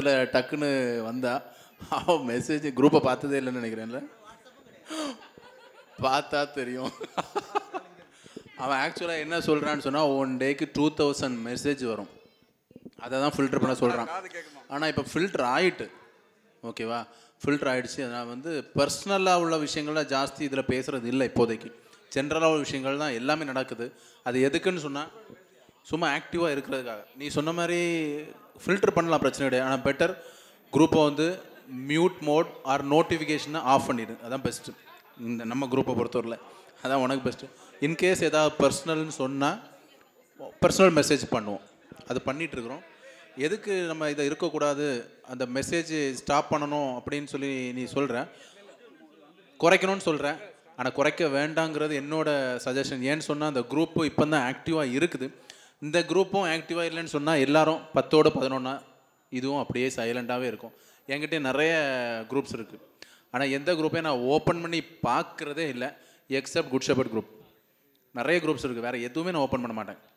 வாட்ஸ்அப்பில் டக்குன்னு வந்தா அவன் மெசேஜ் குரூப்பை பார்த்ததே இல்லைன்னு நினைக்கிறேன்ல பார்த்தா தெரியும் அவன் ஆக்சுவலாக என்ன சொல்கிறான்னு சொன்னால் ஒன் டேக்கு டூ தௌசண்ட் மெசேஜ் வரும் அதை தான் ஃபில்டர் பண்ண சொல்கிறான் ஆனால் இப்போ ஃபில்டர் ஆயிட்டு ஓகேவா ஃபில்டர் ஆயிடுச்சு நான் வந்து பர்சனலாக உள்ள விஷயங்கள்ல ஜாஸ்தி இதில் பேசுகிறது இல்லை இப்போதைக்கு ஜென்ரலாக உள்ள விஷயங்கள் தான் எல்லாமே நடக்குது அது எதுக்குன்னு சொன்னால் சும்மா ஆக்டிவாக இருக்கிறதுக்காக நீ சொன்ன மாதிரி ஃபில்டர் பண்ணலாம் பிரச்சனை கிடையாது ஆனால் பெட்டர் குரூப்பை வந்து மியூட் மோட் ஆர் நோட்டிஃபிகேஷனை ஆஃப் பண்ணிடு அதான் பெஸ்ட்டு இந்த நம்ம குரூப்பை பொறுத்தவரையில் அதான் உனக்கு பெஸ்ட்டு இன்கேஸ் ஏதாவது பர்சனல்னு சொன்னால் பர்சனல் மெசேஜ் பண்ணுவோம் அது பண்ணிட்டு இருக்கிறோம் எதுக்கு நம்ம இதை இருக்கக்கூடாது அந்த மெசேஜ் ஸ்டாப் பண்ணணும் அப்படின்னு சொல்லி நீ சொல்கிற குறைக்கணும்னு சொல்கிறேன் ஆனால் குறைக்க வேண்டாங்கிறது என்னோட சஜஷன் ஏன்னு சொன்னால் அந்த குரூப்பு இப்போ தான் ஆக்டிவாக இருக்குது இந்த குரூப்பும் ஆக்டிவாக இல்லைன்னு சொன்னால் எல்லாரும் பத்தோட பதினொன்னா இதுவும் அப்படியே சைலண்ட்டாகவே இருக்கும் என்கிட்ட நிறைய குரூப்ஸ் இருக்குது ஆனால் எந்த குரூப்பையும் நான் ஓப்பன் பண்ணி பார்க்குறதே இல்லை எக்ஸப்ட் குட் ஷெப்பர்ட் குரூப் நிறைய குரூப்ஸ் இருக்குது வேறு எதுவுமே நான் ஓப்பன் பண்ண மாட்டேன்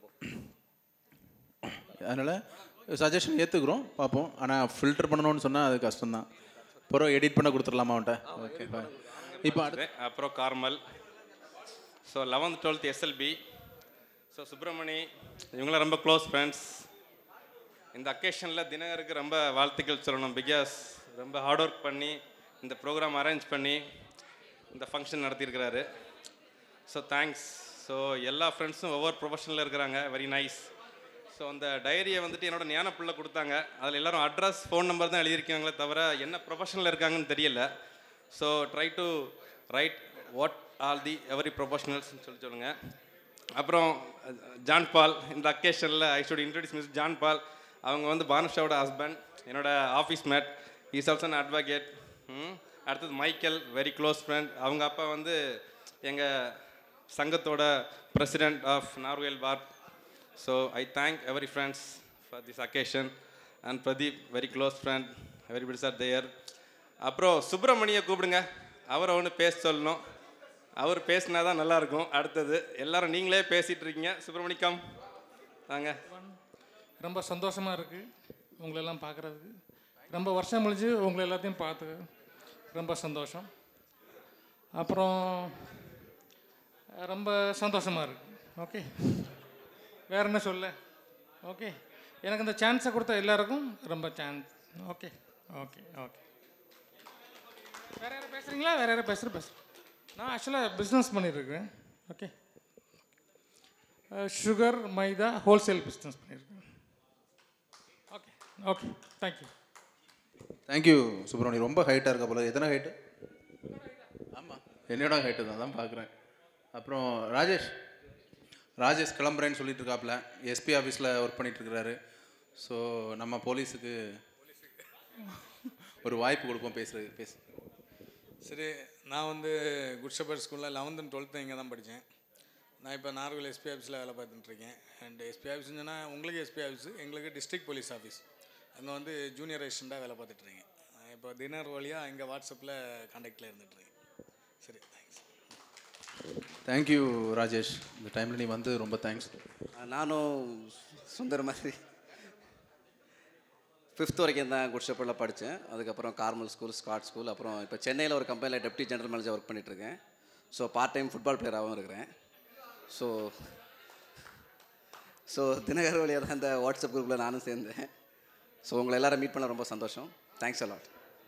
அதனால் சஜஷன் ஏற்றுக்குறோம் பார்ப்போம் ஆனால் ஃபில்டர் பண்ணணும்னு சொன்னால் அது கஷ்டம்தான் அப்புறம் எடிட் பண்ண கொடுத்துடலாமா அவன்கிட்ட ஓகே இப்போ அடுத்து அப்புறம் Carmel so eleventh twelfth SLP so Subramani இவங்களாம் ரொம்ப க்ளோஸ் ஃப்ரெண்ட்ஸ் இந்த அக்கேஷனில் தினகருக்கு ரொம்ப வாழ்த்துக்கள் சொல்லணும் பிகாஸ் ரொம்ப ஹார்ட் ஒர்க் பண்ணி இந்த ப்ரோக்ராம் அரேஞ்ச் பண்ணி இந்த ஃபங்க்ஷன் நடத்தியிருக்கிறாரு ஸோ தேங்க்ஸ் ஸோ எல்லா ஃப்ரெண்ட்ஸும் ஒவ்வொரு ப்ரொஃபஷனில் இருக்கிறாங்க வெரி நைஸ் ஸோ அந்த டைரியை வந்துட்டு என்னோட ஞான பிள்ளை கொடுத்தாங்க அதில் எல்லாரும் அட்ரஸ் ஃபோன் நம்பர் தான் எழுதியிருக்காங்களே தவிர என்ன ப்ரொஃபஷனில் இருக்காங்கன்னு தெரியல so try to write what all the every ப்ரொஃபஷனல்ஸ்னு சொல்லி சொல்லுங்கள் அப்புறம் ஜான் பால் இந்த அக்கேஷனில் I should introduce Miss John Paul அவங்க வந்து பானுஷாவோட ஹஸ்பண்ட் என்னோட office mate is also an advocate அடுத்தது மைக்கேல் வெரி க்ளோஸ் ஃப்ரெண்ட் அவங்க அப்பா வந்து எங்கள் சங்கத்தோட பிரசிடெண்ட் ஆஃப் நார்வேல் ward so I thank every friends for this occasion and Pradeep very close friend everybody's are there அப்புறம் சுப்பிரமணியை கூப்பிடுங்க அவரை ஒன்று பேச சொல்லணும் அவர் பேசினா தான் நல்லாயிருக்கும் அடுத்தது எல்லாரும் நீங்களே பேசிகிட்டு இருக்கீங்க சுப்பிரமணிக்கம் வாங்க ரொம்ப சந்தோஷமாக இருக்குது உங்களெல்லாம் பார்க்குறதுக்கு ரொம்ப வருஷம் கழிச்சு உங்களை எல்லாத்தையும் பார்த்து ரொம்ப சந்தோஷம் அப்புறம் ரொம்ப சந்தோஷமாக இருக்குது ஓகே வேற என்ன சொல்ல ஓகே எனக்கு இந்த சான்ஸை கொடுத்த எல்லாருக்கும் ரொம்ப சான்ஸ் ஓகே ஓகே ஓகே வேற யாரும் பேசுகிறீங்களா வேற யாரும் பேசுகிற பேசுகிறேன் நான் ஆக்சுவலாக பிஸ்னஸ் பண்ணியிருக்கேன் okay sugar maida wholesale business பண்ணியிருக்கேன் okay okay thank you thank you Subramani ரொம்ப ஹைட்டாக இருக்க போல எத்தனை ஹைட்டு ஆமாம் என்னோட ஹைட்டு தான் தான் பார்க்குறேன் அப்புறம் ராஜேஷ் ராஜேஷ் கிளம்புறேன்னு சொல்லிட்டு இருக்காப்புல எஸ்பி ஆஃபீஸில் ஒர்க் பண்ணிட்டு இருக்கிறாரு ஸோ நம்ம போலீஸுக்கு ஒரு வாய்ப்பு கொடுப்போம் பேசுறது பேசு சரி நான் வந்து குட் ஷெப்பர்ட் ஸ்கூலில் லெவன்த்து டுவெல்த்து இங்கே தான் படித்தேன் நான் இப்போ நார்கோல் எஸ்பி ஆஃபீஸில் வேலை பார்த்துட்டுருக்கேன் அண்ட் எஸ்பி ஆஃபீஸ்னு சொன்னால் உங்களுக்கு எஸ்பி ஆஃபீஸ் எங்களுக்கு டிஸ்ட்ரிக்ட் போலீஸ் ஆஃபீஸ் அங்கே வந்து ஜூனியர் அசிஸ்டண்ட்டாக வேலை பார்த்துட்ருக்கேன் இப்போ தினர் வழியாக இங்கே வாட்ஸ்அப்பில் காண்டாக்டில் இருந்துட்டுருக்கேன் சரி தேங்க்ஸ் தேங்க்யூ ராஜேஷ் இந்த டைமில் நீ வந்து ரொம்ப தேங்க்ஸ் நானும் சுந்தர் மாதிரி ஃபிஃப்த் வரைக்கும் தான் குட் ஷெப்பர்டில் படித்தேன் அதுக்கப்புறம் கார்மல் ஸ்கூல் ஸ்காட் ஸ்கூல் அப்புறம் இப்போ சென்னையில் ஒரு கம்பெனியில் டெப்டி ஜெனரல் மேனேஜர் ஒர்க் பண்ணிகிட்ருக்கேன் ஸோ பார்ட் டைம் ஃபுட்பால் பிளேயராகவும் இருக்கிறேன் ஸோ ஸோ தினகர் வழியாக தான் இந்த வாட்ஸ்அப் குரூப்பில் நானும் சேர்ந்தேன் ஸோ உங்களை எல்லாரும் மீட் பண்ண ரொம்ப சந்தோஷம் தேங்க்ஸ் அலாட்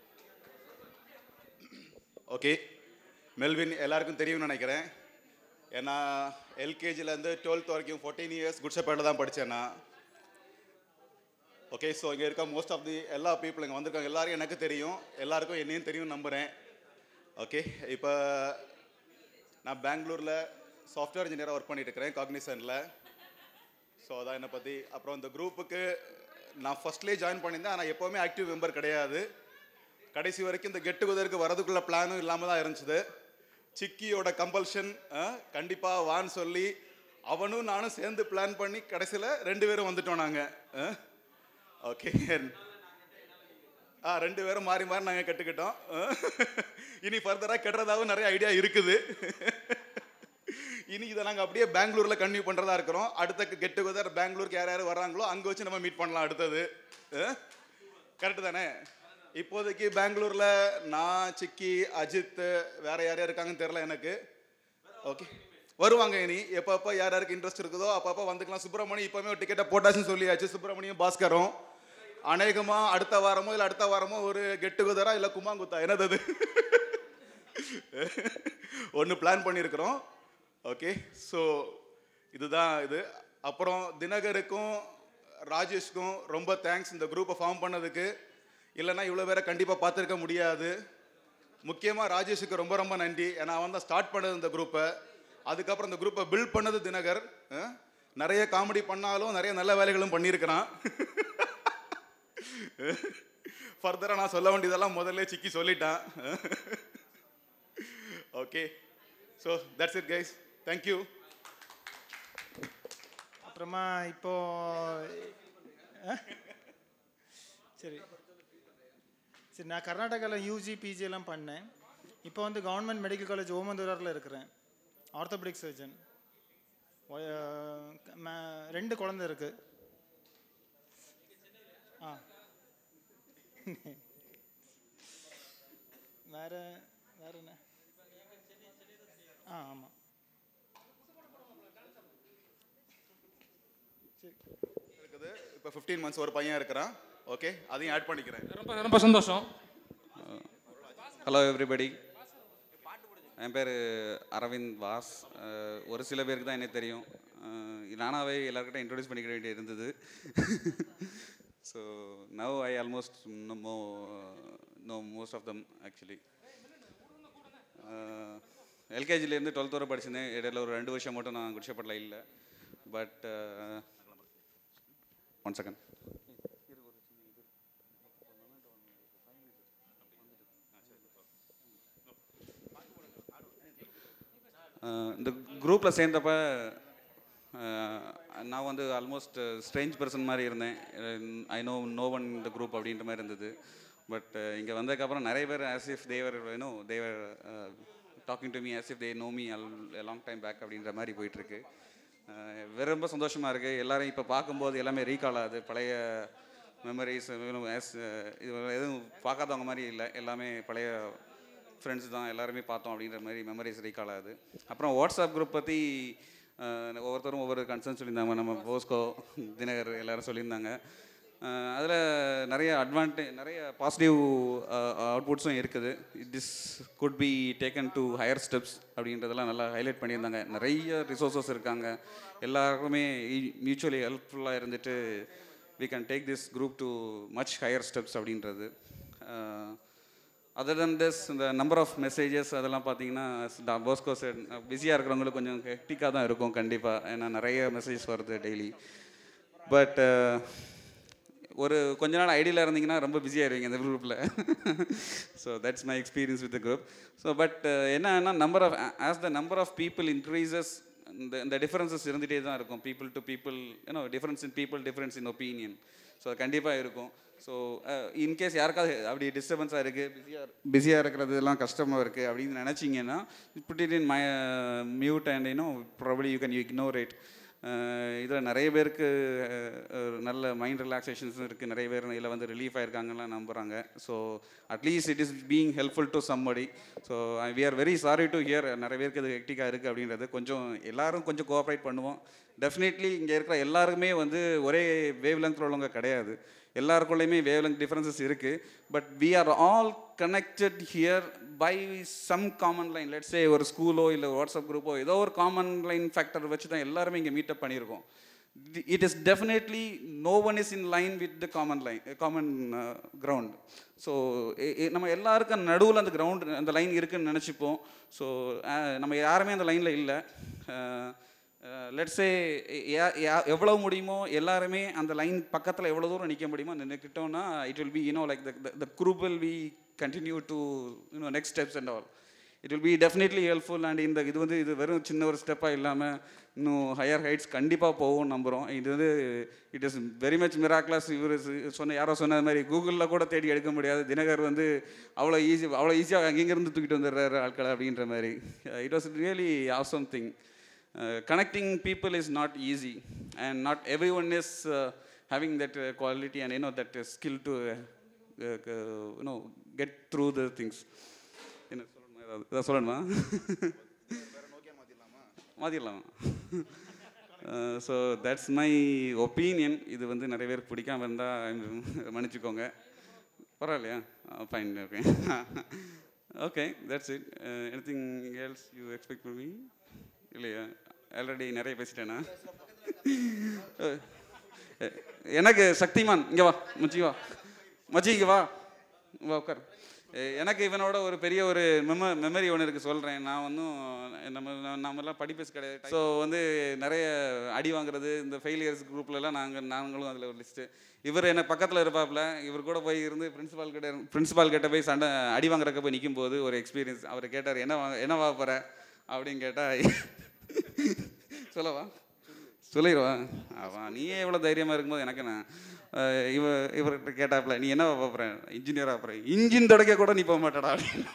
ஓகே மெல்வின் எல்லாருக்கும் தெரியும்னு நினைக்கிறேன் ஏன்னா எல்கேஜிலேருந்து டுவெல்த் வரைக்கும் ஃபோர்டீன் இயர்ஸ் குட் ஷெப்பர்டில் தான் படித்தேன் நான் ஓகே ஸோ இங்கே இருக்க மோஸ்ட் ஆஃப் தி எல்லா பீப்புள் இங்கே வந்திருக்காங்க எல்லாரும் எனக்கு தெரியும் எல்லாருக்கும் என்னையும் தெரியும் நம்புகிறேன் ஓகே இப்போ நான் பெங்களூரில் சாஃப்ட்வேர் இன்ஜினியராக ஒர்க் பண்ணிட்டு இருக்கிறேன் காக்னிசனில் ஸோ அதான் என்னை பற்றி அப்புறம் இந்த குரூப்புக்கு நான் ஃபஸ்ட்லேயே ஜாயின் பண்ணியிருந்தேன் ஆனால் எப்போவுமே ஆக்டிவ் மெம்பர் கிடையாது கடைசி வரைக்கும் இந்த கெட் டுகெதருக்கு வரதுக்குள்ள பிளானும் இல்லாமல் தான் இருந்துச்சு சிக்கியோட கம்பல்ஷன் கண்டிப்பாக வான்னு சொல்லி அவனும் நானும் சேர்ந்து பிளான் பண்ணி கடைசியில் ரெண்டு பேரும் வந்துட்டோம் நாங்கள் ஓகே ஆ ரெண்டு பேரும் மாறி மாறி நாங்கள் கற்றுக்கிட்டோம் இனி ஃபர்தராக கட்டுறதாகவும் நிறைய ஐடியா இருக்குது இனி இதை நாங்கள் அப்படியே பெங்களூரில் கன்டினியூ பண்ணுறதா இருக்கிறோம் அடுத்த கெட் டுகெதர் பெங்களூருக்கு யார் யார் வர்றாங்களோ அங்கே வச்சு நம்ம மீட் பண்ணலாம் அடுத்தது கரெக்டு தானே இப்போதைக்கு பெங்களூரில் நான் சிக்கி அஜித் வேற யார் யார் இருக்காங்கன்னு தெரில எனக்கு ஓகே வருவாங்க இனி எப்பப்போ யார் யாருக்கு இன்ட்ரெஸ்ட் இருக்குதோ அப்பப்போ வந்துக்கலாம் சுப்பிரமணியம் இப்போவே ஒரு டிக்கெட்டை போட்டாச்சுன்னு சொல்லியாச்சு சுப்பிரமணியம் பாஸ்கரும் அநேகமாக அடுத்த வாரமோ இல்லை அடுத்த வாரமோ ஒரு கெட் டுகெதரா இல்லை குமாங்குத்தா என்னது அது ஒன்று பிளான் பண்ணியிருக்கிறோம் ஓகே ஸோ இதுதான் இது அப்புறம் தினகருக்கும் ராஜேஷ்க்கும் ரொம்ப தேங்க்ஸ் இந்த குரூப்பை ஃபார்ம் பண்ணதுக்கு இல்லைன்னா இவ்வளோ பேரை கண்டிப்பாக பார்த்துருக்க முடியாது முக்கியமாக ராஜேஷுக்கு ரொம்ப ரொம்ப நன்றி ஏன்னா அவன் தான் ஸ்டார்ட் பண்ணது இந்த குரூப்பை அதுக்கப்புறம் இந்த குரூப்பை பில்ட் பண்ணது தினகர் அஹ், நிறைய காமெடி பண்ணாலும் நிறைய நல்ல வேலைகளும் பண்ணியிருக்கிறான் ஃபர்தராக நான் சொல்ல வேண்டியதெல்லாம் முதல்ல சிக்கி சொல்லிட்டான் okay so that's it guys thank you அப்புறமா இப்போ அஹ்? சரி சரி நான் கர்நாடகாவில் யூஜி பிஜி எல்லாம் பண்ணேன் இப்போ வந்து கவர்மெண்ட் மெடிக்கல் காலேஜ் ஓமந்தூராரில் இருக்கிறேன் ஆர்த்தோபெடிக் சர்ஜன் ரெண்டு குழந்தை இருக்கு ஆ வேற வேற என்ன ஆ ஆமாம் இருக்குது இப்போ ஃபிஃப்டீன் மந்த்ஸ் ஒரு பையன் இருக்கிறான் ஓகே அதையும் ஆட் பண்ணிக்கிறேன் ரொம்ப ரொம்ப சந்தோஷம் ஹலோ எவ்ரிபடி என் பேர் அரவிந்த் வாஸ் அஹ், ஒரு சில பேருக்கு தான் என்ன தெரியும் அஹ், நானாவே எல்லாருக்கிட்ட இன்ட்ரடியூஸ் பண்ணிக்க வேண்டிய இருந்தது so now I almost know know most of them actually எல்கேஜிலேருந்து டுவெல்த் வரை படிச்சிருந்தேன் இடையில ஒரு ரெண்டு வருஷம் மட்டும் நான் குடிச்சப்பட்டில் இல்லை பட் ஒன் செகண்ட் அஹ் இந்த குரூப்பில் சேர்ந்தப்ப அஹ் நான் வந்து ஆல்மோஸ்ட் ஸ்ட்ரேஞ்ச் பர்சன் மாதிரி இருந்தேன் ஐ நோ நோ ஒன் இந்த குரூப் அப்படின்ற மாதிரி இருந்தது பட் இங்கே வந்ததுக்கப்புறம் நிறைய பேர் ஆஸ் இஃப் தேவர் வேணோ they were talking to me as if they know me all long time back அப்படின்ற மாதிரி போயிட்டுருக்கு வேற ரொம்ப சந்தோஷமாக இருக்குது எல்லாரும் இப்போ பார்க்கும்போது எல்லாமே ரீகால் ஆகுது பழைய மெமரிஸ் இது எதுவும் பார்க்காதவங்க மாதிரி இல்லை எல்லாமே பழைய ஃப்ரெண்ட்ஸ் தான் எல்லாருமே பார்த்தோம் அப்படின்ற மாதிரி மெமரிஸ் ரீகால் ஆகுது அப்புறம் வாட்ஸ்அப் குரூப் பற்றி ஒவ்வொருத்தரும் ஒவ்வொரு கன்சர்ன் சொல்லியிருந்தாங்க நம்ம போஸ்கோ தினகர் எல்லாரும் சொல்லியிருந்தாங்க அதில் நிறைய அட்வான்டேஜ் நிறைய பாசிட்டிவ் அவுட்புட்ஸும் இருக்குது this could be taken to higher steps அப்படின்றதெல்லாம் நல்லா ஹைலைட் பண்ணியிருந்தாங்க நிறைய ரிசோர்ஸஸ் இருக்காங்க எல்லாருக்குமே மியூச்சுவலி ஹெல்ப்ஃபுல்லாக இருந்துட்டு we can take this group to much higher steps அப்படின்றது அதர் தன் திஸ் இந்த நம்பர் ஆஃப் மெசேஜஸ் அதெல்லாம் பார்த்தீங்கன்னா போஸ்கோ சைட் பிஸியாக இருக்கிறவங்களுக்கு கொஞ்சம் ஹெக்டிக்காக தான் இருக்கும் கண்டிப்பாக ஏன்னா நிறைய மெசேஜஸ் வருது டெய்லி பட் ஒரு கொஞ்ச நாள் ஐடியில் இருந்தீங்கன்னா ரொம்ப பிஸியாகிடுவீங்க இந்த குரூப்பில் so that's my experience with group so but என்னன்னா number of as the number of people increases இந்த இந்த டிஃப்ரென்சஸ் இருந்துகிட்டே தான் இருக்கும் people to people you know difference in people difference in opinion so கண்டிப்பாக இருக்கும் ஸோ இன்கேஸ் யாருக்காவது அப்படி டிஸ்டர்பன்ஸாக இருக்குது பிஸியாக பிஸியாக இருக்கிறதுலாம் கஷ்டமாக இருக்குது அப்படின்னு நினச்சிங்கன்னா put it in my mute and you know probably you can you ignore it இதில் நிறைய பேருக்கு அஹ், நல்ல மைண்ட் ரிலாக்ஸேஷன்ஸும் இருக்குது நிறைய பேர் இதில் வந்து ரிலீஃப் ஆயிருக்காங்கலாம் நம்புகிறாங்க so at least it is being helpful to somebody so we are very sorry to hear நிறைய பேருக்கு இது ஹெக்டிக்காக இருக்குது அப்படின்றது கொஞ்சம் எல்லாரும் கொஞ்சம் கோஆப்ரேட் பண்ணுவோம் டெஃபினெட்லி இங்கே இருக்கிற எல்லாருக்குமே வந்து ஒரே வேவ் லெங்க் உள்ளவங்க கிடையாது எல்லாருக்குள்ளேயுமே வேவ் லெங்க் டிஃப்ரென்சஸ் இருக்குது but we are all connected here by some common line let's say ஒரு ஸ்கூலோ இல்லை வாட்ஸ்அப் குரூப்போ ஏதோ ஒரு காமன் லைன் ஃபேக்டர் வச்சு தான் எல்லாருமே இங்கே மீட்டப் பண்ணியிருக்கோம் it is definitely no one is in line with the common line common ground so நம்ம எல்லாருக்கும் நடுவில் அந்த கிரவுண்ட் அந்த லைன் இருக்குன்னு நினச்சிப்போம் ஸோ நம்ம யாருமே அந்த லைனில் இல்லை லெட்ஸே எவ்வளோ முடியுமோ எல்லாருமே அந்த லைன் பக்கத்தில் எவ்வளோ தூரம் நிற்க முடியுமோ நின்றுக்கிட்டோம்னா it will be you know like the group will be continue to you know next steps and all it will be definitely helpful and இந்த இது வந்து இது வெறும் சின்ன ஒரு ஸ்டெப்பாக இல்லாமல் இன்னும் ஹையர் ஹைட்ஸ் கண்டிப்பாக போகும் நம்புகிறோம் இது வந்து it is very much miraculous இவர் சொன்ன யாரோ சொன்னது மாதிரி கூகுளில் கூட தேடி எடுக்க முடியாது தினகர் வந்து அவ்வளோ ஈஸி அவ்வளோ ஈஸியாக அங்கேருந்து தூக்கிட்டு வந்துடுறாரு ஆட்களை அப்படின்ற மாதிரி it was really awesome thing connecting people is not easy and not everyone is uh, having that uh, quality and you know that uh, skill to uh, you know get through the things என்ன சொல்லணுமா ஏதாவது ஏதாவது சொல்லணுமா மாற்றிடலாமா so that's my opinion இது வந்து நிறைய பேருக்கு பிடிக்காம இருந்தால் மன்னிச்சுக்கோங்க பரவாயில்லையா fine okay okay that's it anything else you expect me இல்லையா ஆல்ரெடி நிறைய பேசிட்டேனா அஹ், எனக்கு சக்திமான் இங்கே வா மச்சி வா மச்சி இங்கே வா வா உட்கார் எ- எனக்கு இவனோட ஒரு பெரிய ஒரு மெம மெமரி ஒன்று இருக்குது சொல்கிறேன் நான் வந்து நம்ம நம்ம- நம்மலாம் படிப்பஸ் கிடையாது ஸோ வந்து நிறைய அடி வாங்குறது இந்த ஃபெயிலியர்ஸ் குரூப்லலாம் நாங்கள் நாங்களும் அதில் ஒரு லிஸ்ட்டு இவர் என்ன பக்கத்தில் இருப்பாப்புல இவர் கூட போய் இருந்து பிரின்சிபால் கிட்ட பிரின்சிபால் கிட்ட போய் சண்டை அடி வாங்குறக்க போய் நிற்கும் போது ஒரு எக்ஸ்பீரியன்ஸ் அவர் கேட்டார் என்ன வா என்ன வா போகிற அப்படின்னு கேட்டால் சொல்லவா சொல்லிடுவா அவன் நீயே எவ்வளோ தைரியமாக இருக்கும்போது எனக்கு நான் அஹ் இவ இவர்கிட்ட கேட்டாப்புல நீ என்ன பார்க்குறேன் இன்ஜினியராக போகிறேன் இன்ஜின் தொடக்க கூட நீ போக மாட்டடா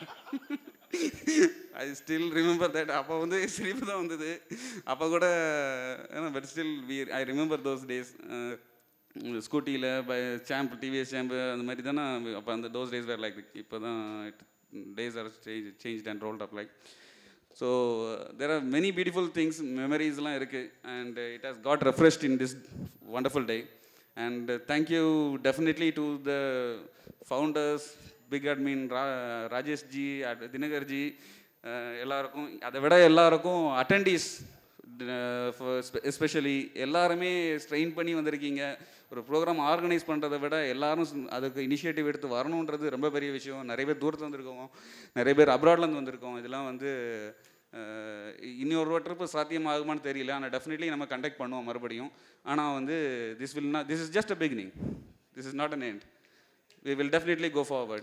ஐ ஸ்டில் ரிமெம்பர் தட் அப்போ வந்து சிரிப்பு தான் வந்தது அப்போ கூட but still we I remember those days ஸ்கூட்டியில் பை சாம்பு டிவிஎஸ் சாம்பு அந்த மாதிரி தானே அப்போ அந்த தோஸ் டேஸ் வேர் லைக் இப்போ தான் days are change change and rolled up like so there are many beautiful things மெமரிஸ்லாம் இருக்குது and it has got refreshed in this wonderful day and thank you definitely to the founders big admin ரா Rajeshji at Dinakarji ah எல்லாருக்கும் அதை விட எல்லாருக்கும் அட்டெண்டீஸ் especially எல்லாருமே strain பண்ணி வந்திருக்கீங்க ஒரு ப்ரோக்ராம் ஆர்கனைஸ் பண்ணுறதை விட எல்லாரும் ஸ்- அதுக்கு இனிஷியேட்டிவ் எடுத்து வரணுன்றது ரொம்ப பெரிய விஷயம் நிறைய பேர் தூரத்தில் வந்திருக்கோம் நிறைய பேர் அப்ராட்லேருந்து வந்திருக்கோம் இதெல்லாம் வந்து அஹ், இன்னொரு ட்ரிப்பு சாத்தியமாகுமான்னு தெரியல ஆனால் டெஃபினெட்லி நம்ம கண்டக்ட் பண்ணுவோம் மறுபடியும் ஆனால் வந்து this will not this is just a beginning this is not an end we will definitely go forward.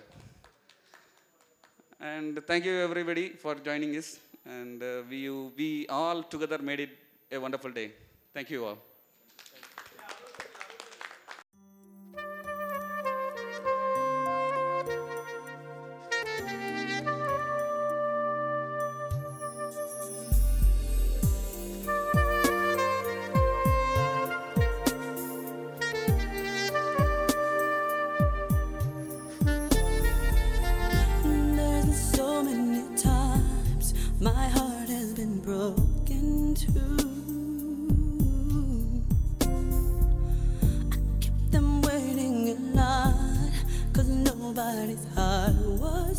And thank you everybody for joining us. And uh, we, you- we all together made it a wonderful day. Thank you all. There's been so many times my heart has been broken too. I kept them waiting a lot, cause nobody's heart was